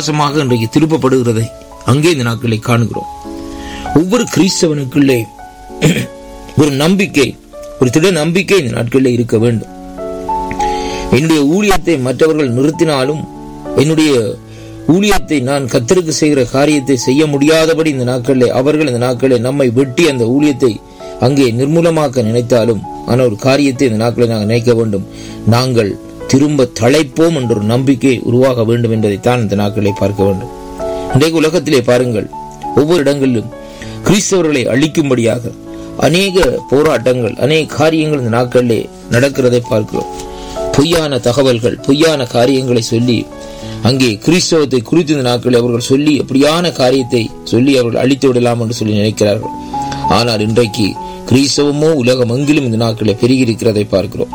விசுவாசமாக இன்றைக்கு திருப்பப்படுகிறதை அங்கே இந்த நாட்களை காணுகிறோம் ஒவ்வொரு கிறிஸ்தவனுக்குள்ளே ஒரு நம்பிக்கை ஒரு திட நம்பிக்கை இந்த நாட்களில் இருக்க வேண்டும் என்னுடைய ஊழியத்தை மற்றவர்கள் நிறுத்தினாலும் என்னுடைய ஊழியத்தை நான் கத்தருக்கு செய்கிற காரியத்தை செய்ய முடியாதபடி இந்த நாட்களிலே அவர்கள் இந்த நாட்களில் நம்மை வெட்டி அந்த ஊழியத்தை அங்கே நிர்மூலமாக்க நினைத்தாலும் ஆனால் ஒரு காரியத்தை இந்த நாட்களில் நாங்கள் நினைக்க வேண்டும் நாங்கள் திரும்ப தழைப்போம் என்ற ஒரு நம்பிக்கை உருவாக வேண்டும் என்பதைத்தான் இந்த நாட்களை பார்க்க வேண்டும் இன்றைக்கு உலகத்திலே பாருங்கள் ஒவ்வொரு இடங்களிலும் கிறிஸ்தவர்களை அழிக்கும்படியாக அநேக போராட்டங்கள் அநேக காரியங்கள் இந்த நாட்களிலே நடக்கிறதை பார்க்கிறோம் பொய்யான தகவல்கள் பொய்யான காரியங்களை சொல்லி அங்கே கிறிஸ்தவத்தை குறித்து இந்த நாட்களில் அவர்கள் சொல்லி அப்படியான காரியத்தை சொல்லி அவர்கள் அழித்து விடலாம் என்று சொல்லி நினைக்கிறார்கள் ஆனால் இன்றைக்கு கிறிஸ்தவமோ உலகம் எங்கிலும் இந்த நாட்களில் பெருகி இருக்கிறதை பார்க்கிறோம்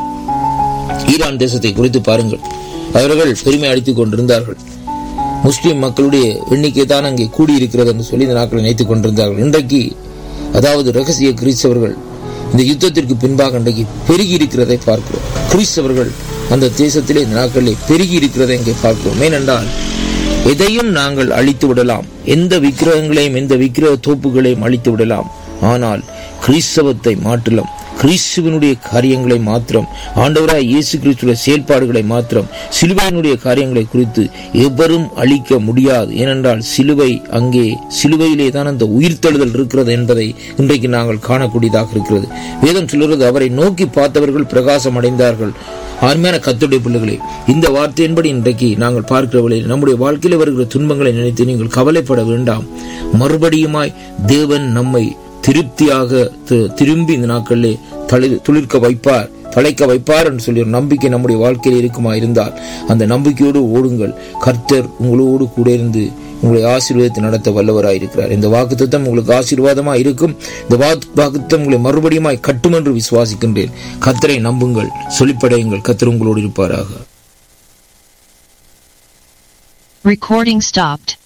ஈரான் தேசத்தை குறித்து பாருங்கள் அவர்கள் பெருமை அடித்துக் கொண்டிருந்தார்கள் முஸ்லிம் மக்களுடைய எண்ணிக்கை தான் அங்கே கூடியிருக்கிறது என்று சொல்லி இந்த நாட்களை நினைத்துக் கொண்டிருந்தார்கள் இன்றைக்கு அதாவது ரகசிய கிறிஸ்தவர்கள் இந்த யுத்தத்திற்கு பின்பாக இன்றைக்கு பெருகி இருக்கிறதை பார்க்கிறோம் கிறிஸ்தவர்கள் அந்த தேசத்திலே இந்த நாட்களில் பெருகி இருக்கிறதை இங்கே பார்க்கிறோம் ஏனென்றால் எதையும் நாங்கள் அழித்து விடலாம் எந்த விக்கிரகங்களையும் எந்த விக்கிரக தோப்புகளையும் அழித்து விடலாம் ஆனால் கிறிஸ்தவத்தை மாற்றலாம் கிறிஸ்துவனுடைய காரியங்களை மாத்திரம் ஆண்டவராய் இயேசு கிறிஸ்துவ செயல்பாடுகளை மாத்திரம் சிலுவையினுடைய காரியங்களை குறித்து எவரும் அழிக்க முடியாது ஏனென்றால் சிலுவை அங்கே சிலுவையிலே தான் அந்த உயிர்த்தெழுதல் இருக்கிறது என்பதை இன்றைக்கு நாங்கள் காணக்கூடியதாக இருக்கிறது வேதம் சொல்கிறது அவரை நோக்கி பார்த்தவர்கள் பிரகாசம் அடைந்தார்கள் அருமையான கத்துடைய பிள்ளைகளே இந்த வார்த்தையின்படி இன்றைக்கு நாங்கள் பார்க்கிறவர்களே நம்முடைய வாழ்க்கையில் வருகிற துன்பங்களை நினைத்து நீங்கள் கவலைப்பட வேண்டாம் மறுபடியுமாய் தேவன் நம்மை திருப்தியாக திரும்பி இந்த நாட்களிலே தளி துளிர்க்க வைப்பார் தழைக்க வைப்பார் என்று சொல்லி ஒரு நம்பிக்கை நம்முடைய வாழ்க்கையில் இருக்குமா இருந்தால் அந்த நம்பிக்கையோடு ஓடுங்கள் கர்த்தர் உங்களோடு கூட இருந்து உங்களை ஆசீர்வாதத்தை நடத்த வல்லவராயிருக்கிறார் இந்த வாக்குத்தம் உங்களுக்கு ஆசீர்வாதமா இருக்கும் இந்த வாக்குத்தம் உங்களை மறுபடியுமாய் கட்டும் என்று விசுவாசிக்கின்றேன் கத்தரை நம்புங்கள் சொல்லிப்படையுங்கள் கத்தர் உங்களோடு இருப்பாராக Recording stopped.